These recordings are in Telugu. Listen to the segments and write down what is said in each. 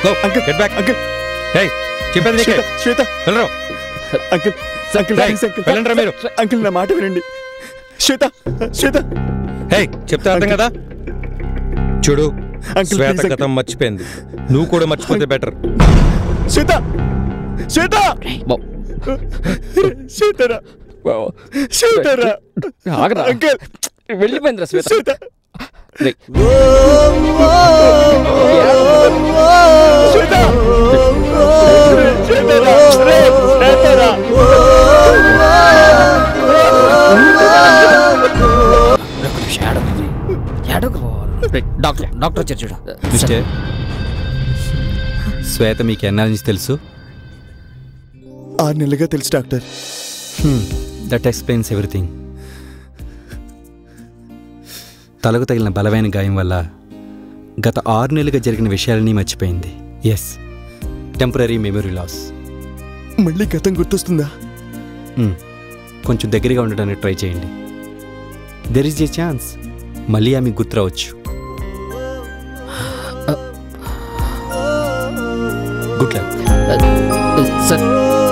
Go uncle get back uncle hey చెప్పేది నీకే శ్వేత శ్వేత వెళ్ళరు అంకుల్ అంకుల్ రేయ్, ప్లీజ్ అంకుల్ వెళ్ళండ్రా మీరు. అంకుల్ నా మాట వినండి శ్వేత శ్వేత హే చెప్తే అర్థం కదా చూడు అంకుల్, శ్వేత please, గతం మర్చిపోయింది నువ్వు కూడా మర్చిపోతే బెటర్ శ్వేత శ్వేత శ్వేతరా శ్వేతరా ఆగరా అంకుల్ వెళ్ళిపోయిందిరా శ్వేత శ్వేత రేయ్, శ్వేత శ్వేతరా రేయ్, శ్వేతరా రేయ్, డాక్టర్ డాక్టర్ వచ్చారు చూడు మిస్టర్ శ్వేత మీకు ఎన్నాళ్ళ నుంచి తెలుసు ఆరు నెలలుగా తెలుసు డాక్టర్ దట్ ఎక్స్ప్లెయిన్స్ ఎవ్రీథింగ్ తలకు తగిలిన బలమైన గాయం వల్ల గత ఆరు నెలలుగా జరిగిన విషయాలన్నీ మర్చిపోయింది ఎస్ టెంపరీ మెమరీ లాస్ మళ్ళీ గతం గుర్తొస్తుందా కొంచెం దగ్గరగా ఉండడానికి ట్రై చేయండి దెర్ ఇస్ ఏ ఛాన్స్ మళ్ళీ ఆమె గుర్తు రావచ్చు గుడ్ లక్ సార్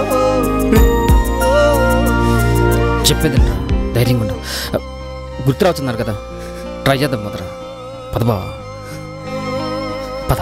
చెప్పేది ధైర్యంగా ఉండు గుర్తు రావుతున్నారు కదా ట్రై చేద్దాం మొదట పద బావా పద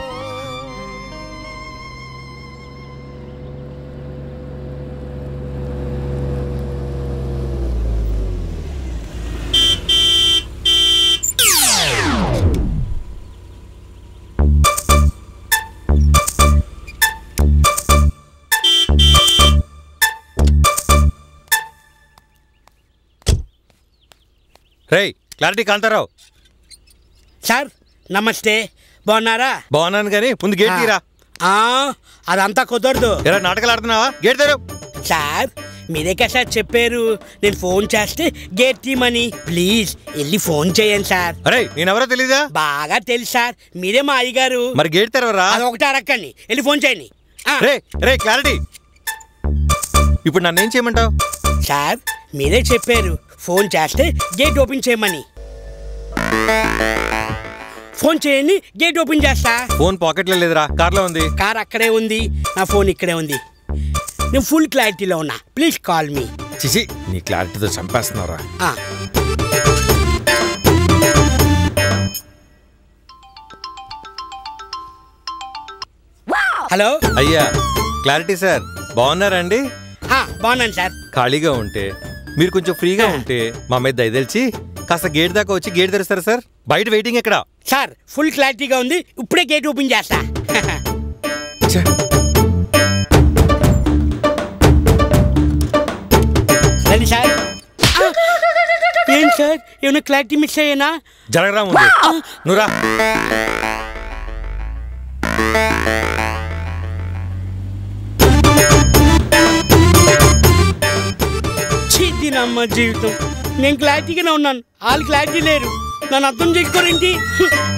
రేయ్ క్లారిటీ కాంతారావు సార్ నమస్తే బాగున్నారా బాగున్నాను కానీ ముందు గేట్ తీరా ఆ, అదంతా కుదరదు ఎలా నాటకాలు ఆడుతున్నావా గేట్ తెరు సార్ మీరే కదా సార్ చెప్పారు నేను ఫోన్ చేస్తే గేట్ తీమని ప్లీజ్ వెళ్ళి ఫోన్ చేయండి సార్ అరే నేనెవరో తెలీదా బాగా తెలుసు సార్ మీరే మా అయ్యగారు మరి గేట్ తెరవరా అదొకటి అడక్కండి వెళ్ళి ఫోన్ చేయండి ఆ, రే రే క్లారిటీ ఇప్పుడు నన్ను ఏం చేయమంటావు సార్ మీరే చెప్పారు ఫోన్ చేస్తే గేట్ ఓపెన్ చేయమని ఫోన్ చేయండి గేట్ ఓపెన్ చేస్తా ఫోన్ పాకెట్లో లేదురా కార్లో ఉంది కార్ అక్కడే ఉంది నా ఫోన్ ఇక్కడే ఉంది నేను ఫుల్ క్లారిటీలో ఉన్నా ప్లీజ్ కాల్ మీ చిచి నీ క్లారిటీతో చంపేస్తున్నావురా హలో అయ్యా క్లారిటీ సార్ బాగున్నారండి ఆ, బాగున్నాను సార్ ఖాళీగా ఉంటే మీరు కొంచెం ఫ్రీగా ఉంటే మా మీద దయదలిచి కాస్త గేట్ దాకా వచ్చి గేట్ తెరుస్తారా సార్ బయట వెయిటింగ్ ఎక్కడ సార్ ఫుల్ క్లారిటీగా ఉంది ఇప్పుడే గేట్ ఓపెన్ చేస్తా రండి సార్ ఆ, ఏం సార్ ఏమైనా క్లారిటీ మిస్ అయ్యానా జరగరా ముందు నువ్వురా చీది నమ్మ జీవితం నేను క్లారిటీగానే ఉన్నాను వాళ్ళు క్లారిటీ లేరు నన్ను అర్థం చేసుకోరేంటి